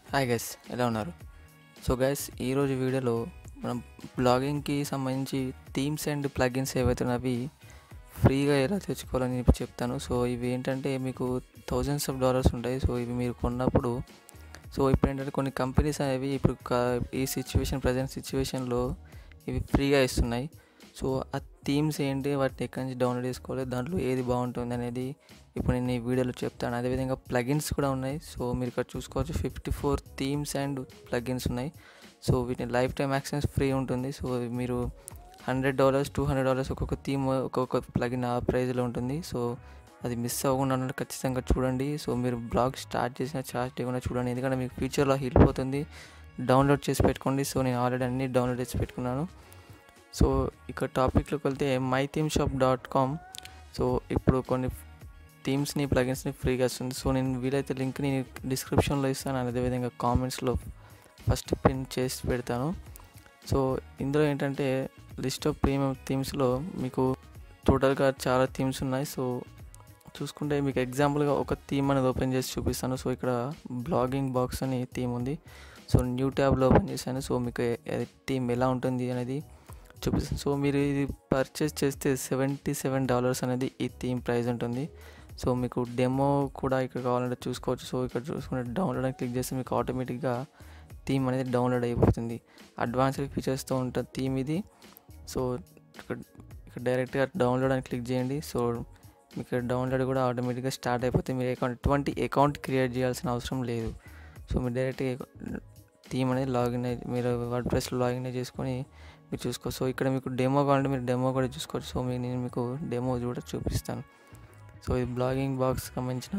hi guys ఎలా ఉన్నారు so guys ఈరోజు వీడియోలో మనం బ్లాగింగ్కి సంబంధించి థీమ్స్ అండ్ ప్లగిన్స్ ఏవైతే అవి ఫ్రీగా ఎలా తెచ్చుకోవాలని ఇప్పుడు చెప్తాను సో ఇవి ఏంటంటే మీకు థౌజండ్స్ ఆఫ్ డాలర్స్ ఉంటాయి సో ఇవి మీరు కొన్నప్పుడు సో ఇప్పుడు ఏంటంటే కొన్ని కంపెనీస్ అనేవి ఇప్పుడు క- ఈ సిచ్యువేషన్ ప్రజెంట్ సిచ్యువేషన్లో ఇవి ఫ్రీగా ఇస్తున్నాయి సో ఆ థీమ్స్ ఏంటి వాటిని ఎక్కడి నుంచి డౌన్లోడ్ చేసుకోవాలి దాంట్లో ఏది బాగుంటుంది అనేది ఇప్పుడు నేను ఈ వీడియోలో చెప్తాను అదేవిధంగా ప్లగిన్స్ కూడా ఉన్నాయి సో మీరు ఇక్కడ చూసుకోవచ్చు fifty four themes and plugins ఉన్నాయి సో వీటిని లైఫ్ టైం యాక్సెస్ ఫ్రీ ఉంటుంది సో మీరు hundred dollars two hundred dollars ఒక్కొక్క థీమ్ ఒక్కొక్క ప్లగిన్ ఆ ప్రైజ్లో ఉంటుంది సో అది మిస్ అవ్వకుండా ఉన్నట్టు ఖచ్చితంగా చూడండి సో మీరు బ్లాగ్ స్టార్ట్ చేసిన చార్జ్ చేయకుండా చూడండి ఎందుకంటే మీకు ఫ్యూచర్లో హెల్ప్ అవుతుంది డౌన్లోడ్ చేసి పెట్టుకోండి సో నేను ఆల్రెడీ అన్ని డౌన్లోడ్ చేసి పెట్టుకున్నాను సో ఇక్కడ టాపిక్లోకి వెళ్తే my theme shop dot com so ఇప్పుడు కొన్ని థీమ్స్ని ప్లగిన్స్ని ఫ్రీగా వస్తుంది సో నేను వీలైతే లింక్ని డిస్క్రిప్షన్లో ఇస్తాను అదేవిధంగా కామెంట్స్లో ఫస్ట్ పిన్ చేసి పెడతాను సో ఇందులో ఏంటంటే లిస్ట్ ఆఫ్ ప్రీమియం థీమ్స్లో మీకు టోటల్గా చాలా థీమ్స్ ఉన్నాయి సో చూసుకుంటే మీకు ఎగ్జాంపుల్గా ఒక థీమ్ అనేది ఓపెన్ చేసి చూపిస్తాను సో ఇక్కడ బ్లాగింగ్ బాక్స్ అని థీమ్ ఉంది సో న్యూ ట్యాబ్లో ఓపెన్ చేశాను సో మీకు థీమ్ ఎలా ఉంటుంది అనేది చూపిస్తాను సో మీరు ఇది పర్చేస్ చేస్తే సెవెంటీ సెవెన్ డాలర్స్ అనేది ఈ థీమ్ ప్రైస్ ఉంటుంది సో మీకు డెమో కూడా ఇక్కడ కావాలంటే చూసుకోవచ్చు సో ఇక్కడ చూసుకుంటే డౌన్లోడ్ అని క్లిక్ చేస్తే మీకు ఆటోమేటిక్గా థీమ్ అనేది డౌన్లోడ్ అయిపోతుంది అడ్వాన్స్డ్ ఫీచర్స్తో ఉంటుంది థీమ్ ఇది సో ఇక్కడ ఇక్కడ డైరెక్ట్గా డౌన్లోడ్ అని క్లిక్ చేయండి సో మీకు డౌన్లోడ్ కూడా ఆటోమేటిక్గా స్టార్ట్ అయిపోతే మీరు అకౌంట్ ఎటువంటి అకౌంట్ క్రియేట్ చేయాల్సిన అవసరం లేదు సో మీరు డైరెక్ట్గా థీమ్ అనేది లాగిన్ అయ్యి మీరు వర్డ్ ప్రెస్లో లాగిన్ అయ్యి చేసుకొని మీరు చూసుకోవచ్చు సో ఇక్కడ మీకు డెమో కావాలంటే మీరు డెమో కూడా చూసుకోవచ్చు సో మీ- నేను మీకు డెమో కూడా చూపిస్తాను సో ఇది బ్లాగింగ్ బాక్స్ సంబంధించిన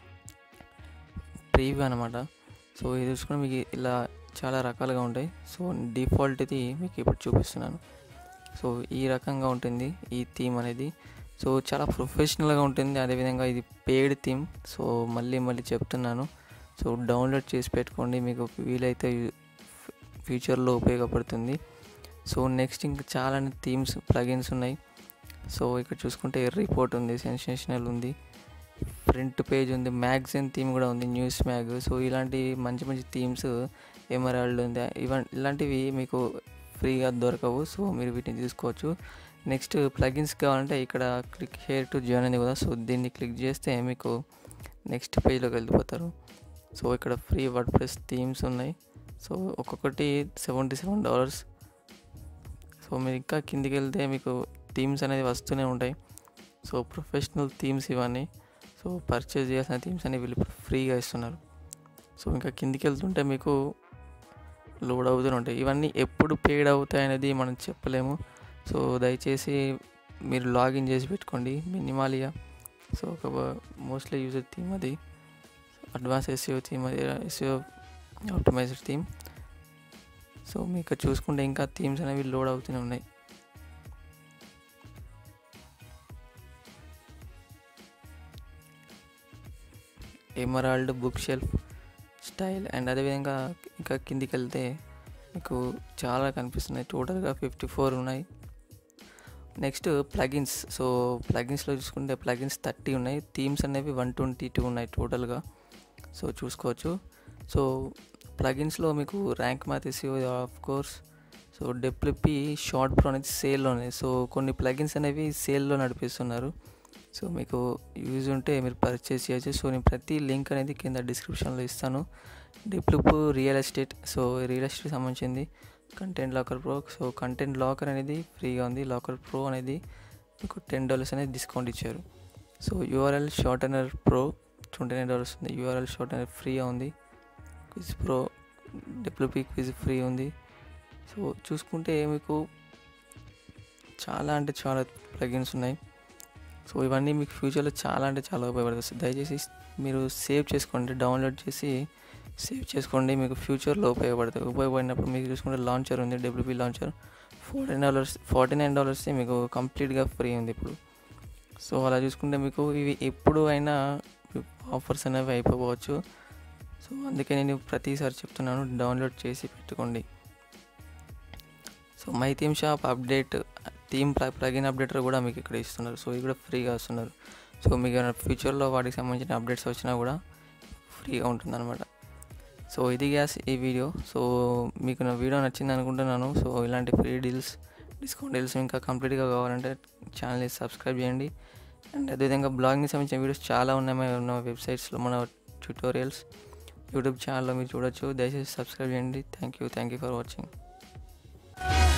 ప్రీవ్యూ అనమాట సో ఇది చూసుకుని మీకు ఇలా చాలా రకాలుగా ఉంటాయి సో డిఫాల్ట్ ఇది మీకు ఇప్పుడు చూపిస్తున్నాను సో ఈ రకంగా ఉంటుంది ఈ థీమ్ అనేది సో చాలా ప్రొఫెషనల్గా ఉంటుంది అదేవిధంగా ఇది పేడ్ థీమ్ సో మళ్ళీ మళ్ళీ చెప్తున్నాను సో డౌన్లోడ్ చేసి పెట్టుకోండి మీకు వీలైతే ఫ్యూచర్లో ఉపయోగపడుతుంది సో నెక్స్ట్ ఇంకా చాలా థీమ్స్ ప్లగిన్స్ ఉన్నాయి సో ఇక్కడ చూసుకుంటే రిపోర్ట్ ఉంది సెన్సేషనల్ ఉంది ఫ్రంట్ పేజ్ ఉంది మ్యాగజైన్ థీమ్ కూడా ఉంది న్యూస్ మ్యాగ్ సో ఇలాంటి మంచి మంచి థీమ్స్ ఎమరాల్డ్ ఉంది ఇవన్ ఇలాంటివి మీకు ఫ్రీగా దొరకవు సో మీరు వీటిని తీసుకోవచ్చు నెక్స్ట్ ప్లగిన్స్ కావాలంటే ఇక్కడ క్లిక్ హేర్ టు జాయిన్ ఉంది కదా సో దీన్ని క్లిక్ చేస్తే మీకు నెక్స్ట్ పేజ్లోకి వెళ్ళిపోతారు సో ఇక్కడ ఫ్రీ వర్డ్ ప్రెస్ థీమ్స్ ఉన్నాయి సో ఒక్కొక్కటి సెవెంటీ సెవెన్ డాలర్స్ సో మీరు ఇంకా కిందికి వెళ్తే మీకు థీమ్స్ అనేది వస్తూనే ఉంటాయి సో ప్రొఫెషనల్ థీమ్స్ ఇవన్నీ సో పర్చేజ్ చేయాల్సిన థీమ్స్ అనేవి వీళ్ళు ఇప్పుడు ఫ్రీగా ఇస్తున్నారు సో ఇంకా కిందికి వెళ్తుంటే మీకు లోడ్ అవుతూనే ఉంటాయి ఇవన్నీ ఎప్పుడు పేడ్ అవుతాయి అనేది మనం చెప్పలేము సో దయచేసి మీరు లాగిన్ చేసి పెట్టుకోండి మినిమాలియా సో ఒక మోస్ట్లీ యూజర్ థీమ్ అది అడ్వాన్స్ ఎస్ఈఓ థీమ్ అది ఎస్ఈఓ ఆప్టిమైజ్డ్ థీమ్ సో మీకు చూసుకుంటే ఇంకా థీమ్స్ అనేవి లోడ్ అవుతూనే ఉన్నాయి emerald bookshelf style and అదేవిధంగా ఇంకా కిందికి వెళ్తే మీకు చాలా కనిపిస్తున్నాయి టోటల్గా ఫిఫ్టీ ఫోర్ ఉన్నాయి నెక్స్ట్ ప్లగిన్స్ సో ప్లగిన్స్లో చూసుకుంటే ప్లగిన్స్ థర్టీ ఉన్నాయి థీమ్స్ అనేవి వన్ ట్వంటీ టూ ఉన్నాయి టోటల్గా సో చూసుకోవచ్చు సో ప్లగిన్స్లో మీకు ర్యాంక్ మ్యాథ్ ఎస్యూ of course so డెప్లిపి short pro అనేది సేల్లో ఉన్నాయి సో కొన్ని ప్లగిన్స్ అనేవి సేల్లో నడిపిస్తున్నారు సో మీకు యూజ్ ఉంటే మీరు పర్చేస్ చేయొచ్చు సో నేను ప్రతి లింక్ అనేది కింద డిస్క్రిప్షన్లో ఇస్తాను డిప్లుప్ real estate so real estate సంబంధించింది content locker pro so content locker అనేది ఫ్రీగా ఉంది లాకర్ ప్రో అనేది మీకు టెన్ డాలర్స్ అనేది డిస్కౌంట్ ఇచ్చారు so URL shortener pro twenty nine dollars ఉంది యూఆర్ఎల్ షార్టనర్ ఫ్రీగా ఉంది క్విజ్ ప్రో డిప్లొపీ క్విజ్ ఫ్రీ ఉంది సో చూసుకుంటే మీకు చాలా అంటే చాలా ప్లగిన్స్ ఉన్నాయి సో ఇవన్నీ మీకు ఫ్యూచర్లో చాలా అంటే చాలా ఉపయోగపడుతుంది దయచేసి మీరు సేవ్ చేసుకోండి డౌన్లోడ్ చేసి సేవ్ చేసుకోండి మీకు ఫ్యూచర్లో ఉపయోగపడుతుంది ఉపయోగపడినప్పుడు మీకు చూసుకుంటే లాంచర్ ఉంది WP launcher forty dollars forty nine dollars మీకు కంప్లీట్గా ఫ్రీ ఉంది ఇప్పుడు సో అలా చూసుకుంటే మీకు ఇవి ఎప్పుడు అయినా ఆఫర్స్ అనేవి అయిపోవచ్చు సో అందుకే నేను ప్రతిసారి చెప్తున్నాను డౌన్లోడ్ చేసి పెట్టుకోండి so my theme shop update theme plugin updater కూడా మీకు ఇక్కడ ఇస్తున్నారు సో ఇది కూడా ఫ్రీగా వస్తున్నారు సో మీకు ఏమైనా ఫ్యూచర్లో వాటికి సంబంధించిన అప్డేట్స్ వచ్చినా కూడా ఫ్రీగా ఉంటుందన్నమాట సో ఇది గ్యాస్ ఈ వీడియో సో మీకు నా వీడియో నచ్చింది అనుకుంటున్నాను సో ఇలాంటి ఫ్రీ డీల్స్ డిస్కౌంట్ డీల్స్ ఇంకా కంప్లీట్గా కావాలంటే ఛానల్ని సబ్స్క్రైబ్ చేయండి అండ్ అదేవిధంగా బ్లాగింగ్కి సంబంధించిన వీడియోస్ చాలా ఉన్నాయి మన వెబ్సైట్స్లో మన ట్యూటోరియల్స్ యూట్యూబ్ ఛానల్లో మీరు చూడొచ్చు దయచేసి సబ్స్క్రైబ్ చేయండి thank you thank you for watching